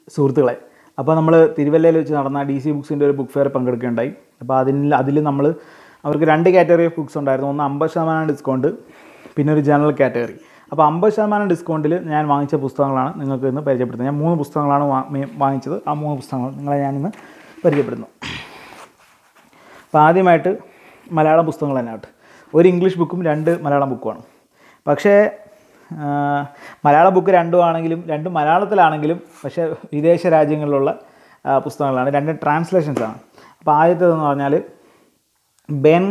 സുഹൃത്തുക്കളെ അപ്പോൾ നമ്മൾ തിരുവല്ലയിൽ വെച്ച് നടന്ന ഡി സി ബുക്സിൻ്റെ ഒരു ബുക്ക് ഫെയർ പങ്കെടുക്കുകയുണ്ടായി അപ്പോൾ അതിൽ അതിൽ നമ്മൾ അവർക്ക് രണ്ട് കാറ്റഗറി ഓഫ് ബുക്സ് ഉണ്ടായിരുന്നു ഒന്ന് അമ്പത് ശതമാനം ഡിസ്കൗണ്ട് പിന്നെ ഒരു ജനറൽ കാറ്റഗറി അപ്പോൾ അമ്പത് ശതമാനം ഡിസ്കൗണ്ടിൽ ഞാൻ വാങ്ങിച്ച പുസ്തകങ്ങളാണ് നിങ്ങൾക്ക് ഇന്ന് പരിചയപ്പെടുത്തുന്നത് ഞാൻ മൂന്ന് പുസ്തകങ്ങളാണ് വാ- മേ- വാങ്ങിച്ചത് ആ മൂന്ന് പുസ്തകങ്ങൾ നിങ്ങളെ ഞാനിന്ന് പരിചയപ്പെടുന്നു അപ്പോൾ ആദ്യമായിട്ട് മലയാളം പുസ്തകങ്ങൾ തന്നെ ആവട്ടെ ഒരു ഇംഗ്ലീഷ് ബുക്കും രണ്ട് മലയാളം ബുക്കുമാണ് പക്ഷേ ആ, മലയാളം ബുക്ക് രണ്ടും ആണെങ്കിലും രണ്ടും മലയാളത്തിലാണെങ്കിലും പക്ഷേ വിദേശ രാജ്യങ്ങളിലുള്ള ആ, പുസ്തകങ്ങളാണ് രണ്ട് ട്രാൻസ്ലേഷൻസ് ആണ് അപ്പോൾ ആദ്യത്തേതെന്ന് പറഞ്ഞാൽ ബെൻ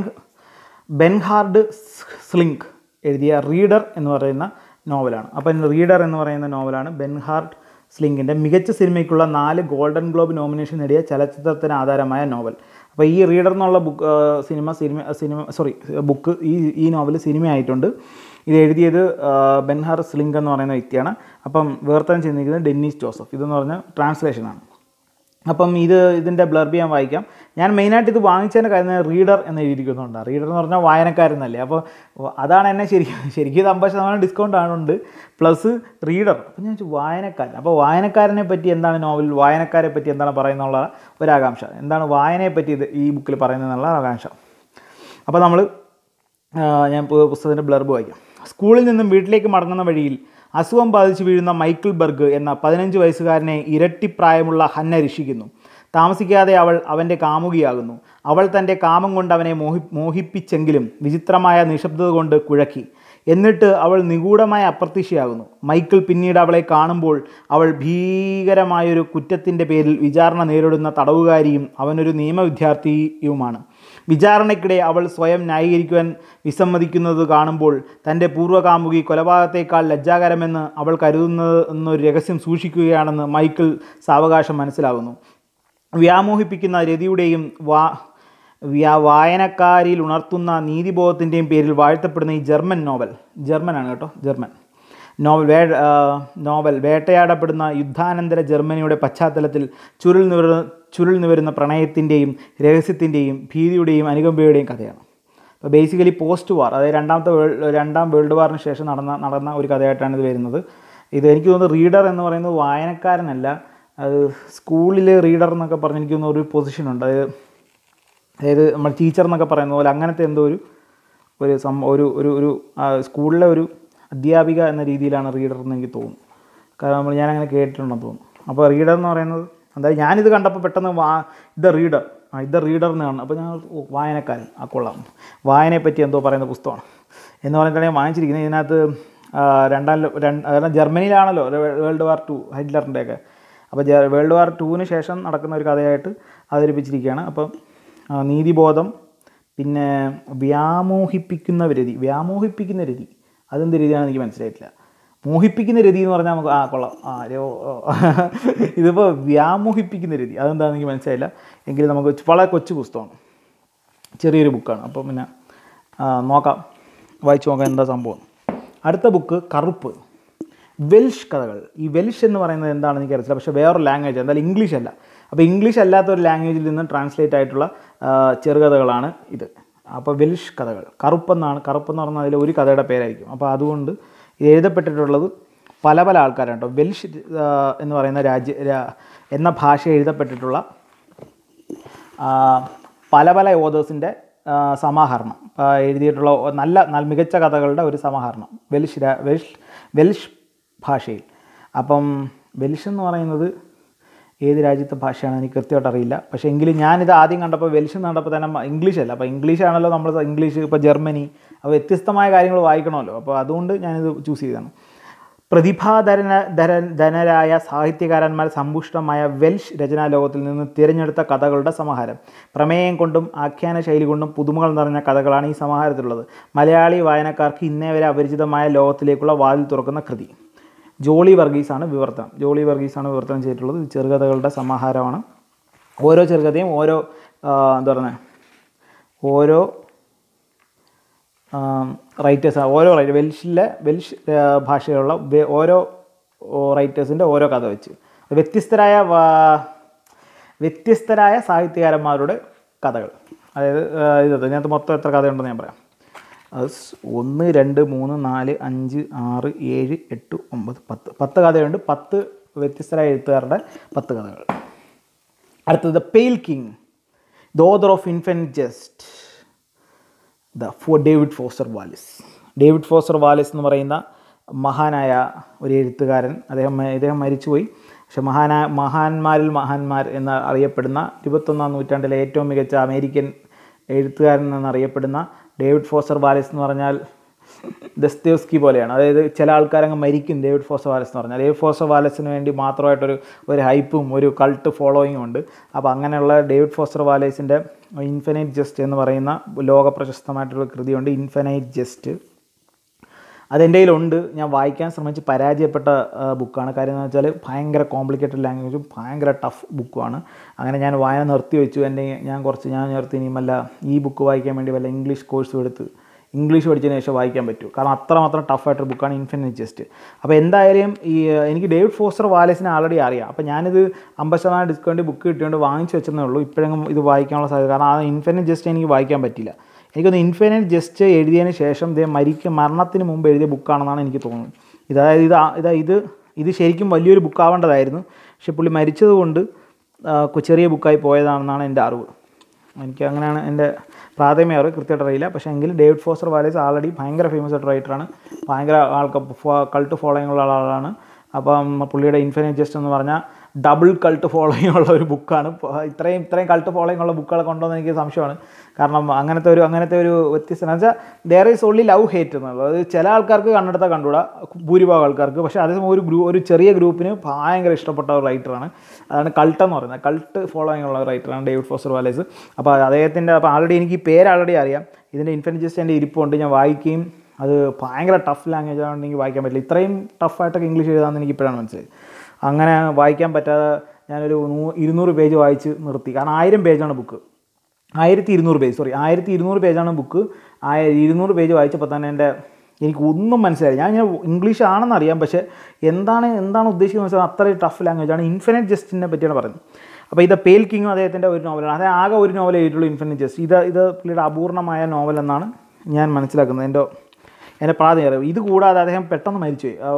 ബെൻഹാർഡ് സ്ലിങ്ക് എഴുതിയ റീഡർ എന്ന് പറയുന്ന നോവലാണ് അപ്പം റീഡർ എന്ന് പറയുന്ന നോവലാണ് ബെൻഹാർഡ് സ്ലിങ്കിൻ്റെ മികച്ച സിനിമയ്ക്കുള്ള നാല് ഗോൾഡൻ ഗ്ലോബ് നോമിനേഷൻ നേടിയ ചലച്ചിത്രത്തിന് ആധാരമായ നോവൽ അപ്പോൾ ഈ റീഡർ എന്നുള്ള book cinema cinema cinema sorry book ഈ ഈ നോവൽ സിനിമയായിട്ടുണ്ട് ഇത് എഴുതിയത് ആ, ബെൻഹാർ സ്ലിങ്ക് എന്ന് പറയുന്ന വ്യക്തിയാണ് അപ്പം വേർത്തനം ചെയ്തിരിക്കുന്നത് ഡെന്നീസ് ജോസഫ് ഇതെന്ന് പറഞ്ഞ ട്രാൻസ്ലേഷനാണ് അപ്പം ഇത് ഇതിൻ്റെ ബ്ലർബ് ഞാൻ വായിക്കാം ഞാൻ മെയിനായിട്ട് ഇത് വാങ്ങിച്ചതിൻ്റെ കാര്യം റീഡർ എന്ന് എഴുതിയിരിക്കുന്നുണ്ട് റീഡർ എന്ന് പറഞ്ഞാൽ വായനക്കാരെന്നല്ലേ അപ്പോൾ അതാണ് എന്നെ ശരിക്കും ശരിക്കും ഇത് അമ്പത് ശതമാനം ഡിസ്കൗണ്ട് ആണുണ്ട് പ്ലസ് റീഡർ അപ്പം ഞാൻ ചോദിച്ചു വായനക്കാരൻ അപ്പോൾ വായനക്കാരനെ പറ്റി എന്താണ് നോവൽ വായനക്കാരെ പറ്റി എന്താണ് പറയുന്നുള്ള ഒരാകാംക്ഷ എന്താണ് വായനയെ പറ്റി ഇത് ഈ ബുക്കിൽ പറയുന്നതെന്നുള്ള ആകാംക്ഷ അപ്പോൾ നമ്മൾ ഞാൻ പു- പുസ്തകത്തിൻ്റെ ബ്ലർബ് വായിക്കാം സ്കൂളിൽ നിന്നും വീട്ടിലേക്ക് മടങ്ങുന്ന വഴിയിൽ അസുഖം ബാധിച്ച് വീഴുന്ന മൈക്കിൾ ബർഗ് എന്ന പതിനഞ്ച് വയസ്സുകാരനെ ഇരട്ടിപ്രായമുള്ള ഹന്ന രക്ഷിക്കുന്നു താമസിക്കാതെ അവൾ അവൻ്റെ കാമുകിയാകുന്നു അവൾ തൻ്റെ കാമം കൊണ്ട് അവനെ മോഹി മോഹിപ്പിച്ചെങ്കിലും വിചിത്രമായ നിശബ്ദത കൊണ്ട് കുഴക്കി എന്നിട്ട് അവൾ നിഗൂഢമായ അപ്രത്യക്ഷയാകുന്നു മൈക്കിൾ പിന്നീട് അവളെ കാണുമ്പോൾ അവൾ ഭീകരമായൊരു കുറ്റത്തിൻ്റെ പേരിൽ വിചാരണ നേരിടുന്ന തടവുകാരിയും അവനൊരു നിയമവിദ്യാർത്ഥിയുമാണ് വിചാരണയ്ക്കിടെ അവൾ സ്വയം ന്യായീകരിക്കുവാൻ വിസമ്മതിക്കുന്നത് കാണുമ്പോൾ തൻ്റെ പൂർവ്വകാമുകി കൊലപാതകത്തേക്കാൾ ലജ്ജാകരമെന്ന് അവൾ കരുതുന്നത് എന്നൊരു രഹസ്യം സൂക്ഷിക്കുകയാണെന്ന് മൈക്കിൾ സാവകാശം മനസ്സിലാകുന്നു വ്യാമോഹിപ്പിക്കുന്ന രതിയുടെയും വാ വ്യാ വായനക്കാരിൽ ഉണർത്തുന്ന നീതിബോധത്തിൻ്റെയും പേരിൽ വാഴ്ത്തപ്പെടുന്ന ഈ ജർമ്മൻ നോവൽ ജർമ്മനാണ് കേട്ടോ ജർമ്മൻ നോവൽ വേ ആ, നോവൽ വേട്ടയാടപ്പെടുന്ന യുദ്ധാനന്തര ജർമ്മനിയുടെ പശ്ചാത്തലത്തിൽ ചുരുൾ നിവരുന്ന ചുരുൾ നിവരുന്ന പ്രണയത്തിൻ്റെയും രഹസ്യത്തിൻ്റെയും ഭീതിയുടെയും അനുകമ്പയുടെയും കഥയാണ് അപ്പോൾ ബേസിക്കലി പോസ്റ്റ് വാർ അതായത് രണ്ടാമത്തെ വേൾഡ് രണ്ടാം വേൾഡ് വാറിന് ശേഷം നടന്ന നടന്ന ഒരു കഥയായിട്ടാണ് ഇത് വരുന്നത് ഇത് എനിക്ക് തോന്നുന്നു റീഡർ എന്ന് പറയുന്നത് വായനക്കാരനല്ല അത് സ്കൂളിൽ റീഡർ എന്നൊക്കെ പറഞ്ഞ് എനിക്ക് തോന്നുന്നു ഒരു പൊസിഷനുണ്ട് അതായത് അതായത് നമ്മൾ ടീച്ചർ എന്നൊക്കെ പറയുന്ന പോലെ അങ്ങനത്തെ എന്തോ ഒരു ഒരു സം ഒരു ഒരു ഒരു ആ, സ്കൂളിലെ ഒരു അധ്യാപിക എന്ന രീതിയിലാണ് റീഡർ എന്ന് എനിക്ക് തോന്നുന്നു കാരണം നമ്മൾ ഞാനങ്ങനെ കേട്ടിട്ടുണ്ടെന്ന് തോന്നുന്നു അപ്പോൾ റീഡർ എന്ന് പറയുന്നത് അതായത് ഞാനിത് കണ്ടപ്പോൾ പെട്ടെന്ന് വാ ഇത് റീഡർ ആ ഇത് റീഡർ എന്ന് കാണുന്നു അപ്പോൾ ഞാൻ ഓ, വായനക്കാരൻ ആ കൊള്ളാം വായനയെ പറ്റി എന്തോ പറയുന്ന പുസ്തകമാണ് എന്ന് പറഞ്ഞിട്ടാണ് ഞാൻ വാങ്ങിച്ചിരിക്കുന്നത് ഇതിനകത്ത് ആ, രണ്ടാം ലോ- രണ്ട് കാരണം ജർമ്മനിയിലാണല്ലോ വേൾഡ് വാർ ടു ഹിറ്റ്ലറിൻ്റെയൊക്കെ അപ്പോൾ ജ- വേൾഡ് വാർ ടുവിന് ശേഷം നടക്കുന്ന ഒരു കഥയായിട്ട് അവതരിപ്പിച്ചിരിക്കുകയാണ് അപ്പം ആ, നീതിബോധം പിന്നെ വ്യാമോഹിപ്പിക്കുന്ന രതി വ്യാമോഹിപ്പിക്കുന്ന രതി അതെന്ത് രീതിയാണെന്ന് എനിക്ക് മനസ്സിലായിട്ടില്ല മോഹിപ്പിക്കുന്ന രതി എന്ന് പറഞ്ഞാൽ നമുക്ക് ആ കൊള്ളാം ആ രോ ഇതിപ്പോൾ വ്യാമോഹിപ്പിക്കുന്ന രതി അതെന്താണെന്ന് എനിക്ക് മനസ്സിലായില്ല എങ്കിലും നമുക്ക് വളരെ കൊച്ചു പുസ്തകമാണ് ചെറിയൊരു ബുക്കാണ് അപ്പോൾ പിന്നെ ആ, നോക്കാം വായിച്ചു നോക്കാം എന്താ സംഭവം അടുത്ത ബുക്ക് കറുപ്പ് വെൽഷ് കഥകൾ ഈ വെൽഷ് എന്ന് പറയുന്നത് എന്താണെന്ന് എനിക്ക് അറിയില്ല പക്ഷേ വേറൊരു ലാംഗ്വേജ് എന്തായാലും ഇംഗ്ലീഷ് അല്ല അപ്പോൾ ഇംഗ്ലീഷ് അല്ലാത്ത ഒരു ലാംഗ്വേജിൽ നിന്ന് ട്രാൻസ്ലേറ്റ് ആയിട്ടുള്ള ആ, ചെറുകഥകളാണ് ഇത് അപ്പോൾ വെൽഷ് കഥകൾ കറുപ്പെന്നാണ് കറുപ്പെന്ന് പറഞ്ഞാൽ അതിൽ ഒരു കഥയുടെ പേരായിരിക്കും അപ്പോൾ അതുകൊണ്ട് ഇത് എഴുതപ്പെട്ടിട്ടുള്ളത് പല പല ആൾക്കാരാണ് കേട്ടോ വെൽഷ് ആ, എന്ന് പറയുന്ന രാജ്യ രാ- എന്ന ഭാഷ എഴുതപ്പെട്ടിട്ടുള്ള ആ, പല പല ഓതേഴ്സിൻ്റെ സമാഹരണം ആ, എഴുതിയിട്ടുള്ള ഒ- നല്ല നല്ല മികച്ച കഥകളുടെ ഒരു സമാഹരണം വെൽഷ് രാ- വെൽഷ് വെൽഷ് ഭാഷയിൽ അപ്പം വെൽഷ് എന്ന് പറയുന്നത് ഏത് രാജ്യത്തെ ഭാഷയാണ് എനിക്ക് കൃത്യമായിട്ട് അറിയില്ല പക്ഷേ എങ്കിലും ഞാനിത് ആദ്യം കണ്ടപ്പോൾ വെൽഷ് എന്ന് കണ്ടപ്പോൾ തന്നെ മ- ഇംഗ്ലീഷ് അല്ല അപ്പോൾ ഇംഗ്ലീഷ് ആണല്ലോ നമ്മൾ ഇംഗ്ലീഷ് ഇപ്പോൾ ജർമ്മനി അപ്പോൾ വ്യത്യസ്തമായ കാര്യങ്ങൾ വായിക്കണമല്ലോ അപ്പോൾ അതുകൊണ്ട് ഞാനിത് ചൂസ് ചെയ്തതാണ് പ്രതിഭാധരന ധര- ധനരായ സാഹിത്യകാരന്മാർ സമ്പുഷ്ടമായ വെൽഷ് രചനാ ലോകത്തിൽ നിന്ന് തിരഞ്ഞെടുത്ത കഥകളുടെ സമാഹാരം പ്രമേയം കൊണ്ടും ആഖ്യാന ശൈലി കൊണ്ടും പുതുമകൾ നിറഞ്ഞ കഥകളാണ് ഈ സമാഹാരത്തിലുള്ളത് മലയാളി വായനക്കാർക്ക് ഇന്നേ വരെ അപരിചിതമായ ലോകത്തിലേക്കുള്ള വാതിൽ തുറക്കുന്ന കൃതി ജോളി വർഗീസാണ് വിവർത്തനം ജോളി വർഗീസാണ് വിവർത്തനം ചെയ്തിട്ടുള്ളത് ഇത് ചെറുകഥകളുടെ സമാഹാരമാണ് ഓരോ ചെറുകഥയും ഓരോ ആ, എന്താ പറയുന്നത് ഓരോ റൈറ്റേഴ്സ് ഓരോ റൈറ്റർ വെൽഷിലെ വെൽഷ് ആ, ഭാഷയുള്ള വെ- ഓരോ റൈറ്റേഴ്സിൻ്റെ ഓരോ കഥ വെച്ച് വ്യത്യസ്തരായ വാ- വ്യത്യസ്തരായ സാഹിത്യകാരന്മാരുടെ കഥകൾ അതായത് ആ, ഇത് ഇതിനകത്ത് മൊത്തം എത്ര കഥയുണ്ടെന്ന് ഞാൻ പറയാം അത് സ് ഒന്ന് രണ്ട് മൂന്ന് നാല് അഞ്ച് ആറ് ഏഴ് എട്ട് ഒമ്പത് പത്ത് പത്ത് കഥയുണ്ട് പത്ത് വ്യത്യസ്തരായ എഴുത്തുകാരുടെ പത്ത് കഥകൾ അടുത്തത് the Pale King the author of Infinite Jest the ഫോ David Foster Wallace David Foster Wallace എന്ന് പറയുന്ന മഹാനായ ഒരു എഴുത്തുകാരൻ അദ്ദേഹം ഇദ്ദേഹം മരിച്ചുപോയി പക്ഷെ മഹാനായ മഹാന്മാരിൽ മഹാന്മാർ എന്ന് അറിയപ്പെടുന്ന ഇരുപത്തൊന്നാം നൂറ്റാണ്ടിലെ ഏറ്റവും മികച്ച അമേരിക്കൻ എഴുത്തുകാരൻ എന്നറിയപ്പെടുന്ന ഡേവിഡ് ഫോസ്റ്റർ വാലിസ് എന്ന് പറഞ്ഞാൽ ദസ്തേവ്സ്കി പോലെയാണ് അതായത് ചില ആൾക്കാരങ്ങ് മരിക്കും ഡേവിഡ് ഫോസ്റ്റർ വാലസ് എന്ന് പറഞ്ഞാൽ ഡേവിഡ് ഫോസ്റ്റർ വാലസിന് വേണ്ടി മാത്രമായിട്ടൊരു ഒരു ഹൈപ്പും ഒരു കൾട്ട് ഫോളോയിങ്ങും ഉണ്ട് അപ്പോൾ അങ്ങനെയുള്ള ഡേവിഡ് ഫോസ്റ്റർ വാലേസിൻ്റെ ഇൻഫിനൈറ്റ് ജസ്റ്റ് എന്ന് പറയുന്ന ലോക പ്രശസ്തമായിട്ടുള്ള കൃതിയുണ്ട് ഇൻഫിനൈറ്റ് ജസ്റ്റ് അതെൻ്റെ കയ്യിലുണ്ട് ഞാൻ വായിക്കാൻ ശ്രമിച്ച് പരാജയപ്പെട്ട ബുക്കാണ് കാര്യം എന്ന് വെച്ചാൽ ഭയങ്കര കോംപ്ലിക്കേറ്റഡ് ലാംഗ്വേജും ഭയങ്കര ടഫ് ബുക്കുമാണ് അങ്ങനെ ഞാൻ വായന നിർത്തി വെച്ചു എൻ്റെ ഞാൻ കുറച്ച് ഞാൻ നിർത്തി ഇനിയുമല്ല ഈ ബുക്ക് വായിക്കാൻ വേണ്ടി വല്ല ഇംഗ്ലീഷ് കോഴ്സും എടുത്ത് ഇംഗ്ലീഷ് പഠിച്ചതിന് ശേഷം വായിക്കാൻ പറ്റൂ കാരണം അത്രമാത്രം ടഫായിട്ടൊരു ബുക്കാണ് ഇൻഫിനിറ്റ് ജസ്റ്റ് അപ്പോൾ എന്തായാലും ഈ എനിക്ക് ഡേവിഡ് ഫോസ്റ്റർ വാലസിനെ ആൾറെഡി അറിയാം അപ്പോൾ ഞാനിത് അമ്പത് ശതമാനം ഡിസ്കൗണ്ട് ബുക്ക് കിട്ടിയോണ്ട് വാങ്ങിച്ചു വെച്ചതേ ഉള്ളൂ ഇപ്പോഴെങ്കിലും ഇത് വായിക്കാനുള്ള സാധ്യത കാരണം ആ ഇൻഫിനിറ്റ് ജസ്റ്റ് എനിക്ക് വായിക്കാൻ പറ്റില്ല എനിക്കൊന്ന് ഇൻഫിനിറ്റ് ജസ്റ്റ് എഴുതിയതിന് ശേഷം ഇതേ മരിക്ക മരണത്തിന് മുമ്പ് എഴുതിയ ബുക്കാണെന്നാണ് എനിക്ക് തോന്നുന്നത് ഇതായത് ഇത് ആ- ഇതാ ഇത് ഇത് ശരിക്കും വലിയൊരു ബുക്കാവേണ്ടതായിരുന്നു പക്ഷെ പുള്ളി മരിച്ചതുകൊണ്ട് ആ, ചെറിയ ബുക്കായി പോയതാണെന്നാണ് എൻ്റെ അറിവ് എനിക്ക് അങ്ങനെയാണ് എൻ്റെ പ്രാഥമിക അറിവ് കൃത്യമായിട്ട് അറിയില്ല പക്ഷേ എങ്കിലും ഡേവിഡ് ഫോസ്റ്റർ വാലേസ് ആൾറെഡി ഭയങ്കര ഫേമസ് ആയിട്ട് റൈറ്ററാണ് ഭയങ്കര ആൾക്ക് കൾട്ട് ഫോളോയിങ് ഉള്ള ആളാണ് അപ്പം പുള്ളിയുടെ ഇൻഫിനിറ്റ് ജസ്റ്റ് എന്ന് പറഞ്ഞാൽ ഡബിൾ കൾട്ട് ഫോളോയിങ് ഉള്ള ഒരു ബുക്കാണ് ഇത്രയും ഇത്രയും കൾട്ട് ഫോളോയിങ് ഉള്ള ബുക്കുകളൊക്കെ ഉണ്ടോ എന്ന് എനിക്ക് സംശയമാണ് കാരണം അങ്ങനത്തെ ഒരു അങ്ങനത്തെ ഒരു വ്യത്യസ്ത എന്ന് വെച്ചാൽ there is only love hate എന്നുള്ളത് അത് ചില ആൾക്കാർക്ക് കണ്ടെടുത്താൽ കണ്ടുകൂടാ ഭൂരിഭാഗം ആൾക്കാർക്ക് പക്ഷേ അതേസമയം ഒരു ഗ്രൂ ഒരു ചെറിയ ഗ്രൂപ്പിന് ഭയങ്കര ഇഷ്ടപ്പെട്ട ഒരു റൈറ്ററാണ് അതാണ് കൾട്ട് എന്ന് പറയുന്നത് കൾട്ട് ഫോളോയിങ് ഉള്ള റൈറ്ററാണ് ഡേവിഡ് ഫോസ്റ്റർ വാലേസ് അപ്പോൾ അദ്ദേഹത്തിൻ്റെ അപ്പോൾ ആൾറെഡി എനിക്ക് ഈ പേര് ആൾറെഡി അറിയാം ഇതിൻ്റെ ഇൻഫിനിറ്റ് ജസ്റ്റ് എൻ്റെ ഇരിപ്പുണ്ട് ഞാൻ വായിക്കുകയും അത് ഭയങ്കര ടഫ് ലാംഗ്വേജ് ആയതുകൊണ്ട് എനിക്ക് വായിക്കാൻ പറ്റില്ല ഇത്രയും ടഫായിട്ടൊക്കെ ഇംഗ്ലീഷ് എഴുതാമെന്ന് എനിക്ക് ഇപ്പോഴാണ് മനസ്സിലായത് അങ്ങനെ വായിക്കാൻ പറ്റാതെ ഞാനൊരു നൂ ഇരുന്നൂറ് പേജ് വായിച്ച് നിർത്തി കാരണം ആയിരം പേജാണ് ബുക്ക് ആയിരത്തി ഇരുന്നൂറ് പേജ് സോറി ആയിരത്തി ഇരുന്നൂറ് പേജാണ് ബുക്ക് ആയ ഇരുന്നൂറ് പേജ് വായിച്ചപ്പോൾ തന്നെ എൻ്റെ എനിക്ക് ഒന്നും മനസ്സിലായി ഞാൻ ഇങ്ങനെ ഇംഗ്ലീഷ് ആണെന്ന് അറിയാം പക്ഷേ എന്താണ് എന്താണ് ഉദ്ദേശിക്കുന്നത് മനസ്സിലായി അത്രയും ടഫ് ലാംഗ്വേജ് ആണ് ഇൻഫിനിറ്റ് ജസ്റ്റിനെ പറ്റിയാണ് പറയുന്നത് അപ്പോൾ ഇത് പേൽ കിങ്ങും അദ്ദേഹത്തിൻ്റെ ഒരു നോവലാണ് അതായത് ആകെ ഒരു നോവൽ എഴുതിയിട്ടുള്ളൂ ഇൻഫിനിറ്റ് ജസ്റ്റ് ഇത് ഇത് പുള്ളിയുടെ അപൂർണമായ നോവൽ എന്നാണ് ഞാൻ മനസ്സിലാക്കുന്നത് എൻ്റെ എൻ്റെ പ്രാഥമിക അറിവ് ഇത് കൂടാതെ അദ്ദേഹം പെട്ടെന്ന് മരിച്ചുപോയി ആ,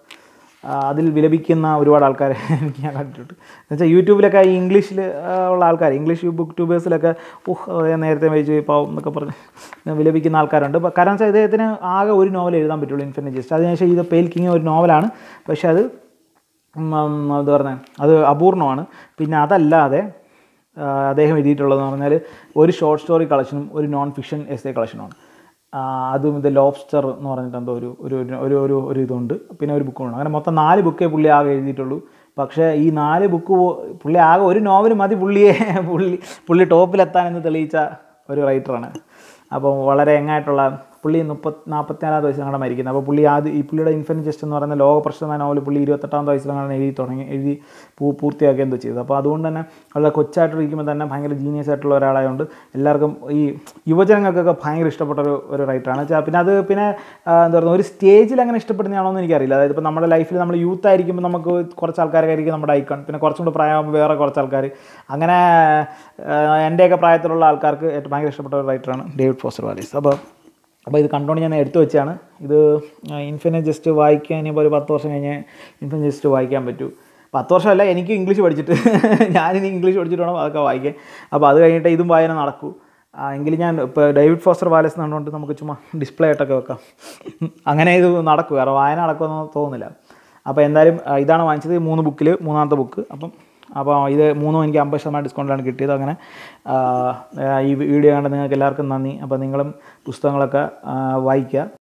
ആ, അതിൽ വിലപിക്കുന്ന ഒരുപാട് ആൾക്കാരെ എനിക്ക് ഞാൻ കണ്ടിട്ടുണ്ട് എന്നുവെച്ചാൽ യൂട്യൂബിലൊക്കെ ഈ ഇംഗ്ലീഷിൽ ഉള്ള ആൾക്കാർ ഇംഗ്ലീഷ് ബുക്ക് ട്യൂബേഴ്സിലൊക്കെ ഉഹ് അദ്ദേഹം നേരത്തെ മരിച്ചു പോയി പാവം എന്നൊക്കെ പറഞ്ഞ് ഇങ്ങനെ വിലപിക്കുന്ന ആൾക്കാരുണ്ട് അപ്പോൾ കാരണം വെച്ചാൽ ഇദ്ദേഹത്തിന് ആകെ ഒരു നോവൽ എഴുതാൻ പറ്റുള്ളൂ ഇൻഫിനിറ്റ് ജസ്റ്റ് അതിനുശേഷം ഇത് പെയിൽ കിങ് ഒരു നോവലാണ് പക്ഷേ അത് ഉം, ഉം, എന്താ പറയുന്നത് അത് അപൂർണമാണ് പിന്നെ അതല്ലാതെ ആ, അദ്ദേഹം എഴുതിയിട്ടുള്ളതെന്ന് പറഞ്ഞാൽ ഒരു ഷോർട്ട് സ്റ്റോറി കളക്ഷനും ഒരു നോൺ ഫിക്ഷൻ എസ് എ കളക്ഷനുമാണ് ആ, അതും ഇത് ലോബ്സ്റ്റർ എന്ന് പറഞ്ഞിട്ട് എന്തോ ഒരു ഒരു ഒരു- ഒരു ഒരു ഒരു ഇതുണ്ട് പിന്നെ ഒരു ബുക്കുണ്ട് അങ്ങനെ മൊത്തം നാല് ബുക്കേ പുള്ളി ആകെ എഴുതിയിട്ടുള്ളൂ പക്ഷേ ഈ നാല് ബുക്ക് പുള്ളി ആകെ ഒരു നോവൽ മതി പുള്ളിയെ പുള്ളി പുള്ളി ടോപ്പിലെത്താനെന്ന് തെളിയിച്ച ഒരു റൈറ്ററാണ് അപ്പോൾ വളരെ എങ്ങായിട്ടുള്ള പുള്ളി മുപ്പത്തി നാൽപ്പത്തിനാലാമത്തെ വയസ്സിലാണ് മരിക്കുന്നത് അപ്പോൾ പുള്ളി ആദ്യം ഈ പുള്ളിയുടെ ഇൻഫിനിറ്റ് ജസ്റ്റ് എന്ന് പറയുന്ന ലോക പ്രശസ്തമായ നോവൽ പുള്ളി ഇരുപത്തെട്ടാമത്തെ വയസ്സിലാണ് എഴുതി തുടങ്ങി എഴുതി പൂ പൂർത്തിയാക്കി എന്തോ ചെയ്തത് അപ്പോൾ അതുകൊണ്ട് തന്നെ വളരെ കൊച്ചായിട്ടിരിക്കുമ്പോൾ തന്നെ ഭയങ്കര ജീനിയസ് ആയിട്ടുള്ള ഒരാളായതുകൊണ്ട് എല്ലാവർക്കും ഈ യുവജനങ്ങൾക്കൊക്കെ ഭയങ്കര ഇഷ്ടപ്പെട്ട ഒരു ഒരു റൈറ്ററാണ് ചാ- പിന്നെ അത് പിന്നെ ആ, എന്താ പറയുക ഒരു സ്റ്റേജിൽ അങ്ങനെ ഇഷ്ടപ്പെടുന്നതാണോ എന്ന് എനിക്കറിയില്ല അതായത് ഇപ്പോൾ നമ്മുടെ ലൈഫിൽ നമ്മൾ യൂത്ത് ആയിരിക്കുമ്പോൾ നമുക്ക് കുറച്ച് ആൾക്കാരൊക്കെ നമ്മുടെ ഐക്കൺ പിന്നെ കുറച്ചും കൂടെ പ്രായമാകുമ്പോൾ വേറെ കുറച്ച് ആൾക്കാർ അങ്ങനെ ആ, എൻ്റെയൊക്കെ പ്രായത്തിലുള്ള ആൾക്കാർക്ക് ഏറ്റവും ഭയങ്കര ഇഷ്ടപ്പെട്ട ഒരു റൈറ്ററാണ് ഡേവിഡ് ഫോസ്റ്റർ വാലീസ് അപ്പോൾ അപ്പോൾ ഇത് കണ്ടുകൊണ്ട് ഞാൻ എടുത്തു വെച്ചാണ് ഇത് ഇൻഫിനിറ്റ് ജസ്റ്റ് വായിക്കാൻ ഇനിയിപ്പോൾ ഒരു പത്ത് വർഷം കഴിഞ്ഞ് ഇൻഫിനിറ്റ് ജസ്റ്റ് വായിക്കാൻ പറ്റൂ പത്ത് വർഷമല്ല എനിക്ക് ഇംഗ്ലീഷ് പഠിച്ചിട്ട് ഞാനിനി ഇംഗ്ലീഷ് പഠിച്ചിട്ട് വേണം അതൊക്കെ വായിക്കാൻ അപ്പോൾ അത് കഴിഞ്ഞിട്ട് ഇതും വായന നടക്കൂ ആ, എങ്കിലും ഞാൻ ഇപ്പോൾ ഡേവിഡ് ഫോസ്റ്റർ വാലസ് എന്നുകൊണ്ട് നമുക്ക് ചുമ്മാ ഡിസ്പ്ലേ ആയിട്ടൊക്കെ വെക്കാം അങ്ങനെ ഇത് നടക്കും കാരണം വായന നടക്കുമെന്ന് തോന്നുന്നില്ല അപ്പോൾ എന്തായാലും ആ, ഇതാണ് വാങ്ങിച്ചത് ഈ മൂന്ന് ബുക്കിൽ മൂന്നാമത്തെ ബുക്ക് അപ്പം അപ്പോൾ ഇത് മൂന്നും എനിക്ക് അമ്പത് ശതമാനം ഡിസ്കൗണ്ടിലാണ് കിട്ടിയത് അങ്ങനെ ആ, ഈ വീഡിയോ കണ്ട് നിങ്ങൾക്ക് എല്ലാവർക്കും നന്ദി അപ്പോൾ നിങ്ങളും പുസ്തകങ്ങളൊക്കെ ആ, വായിക്കുക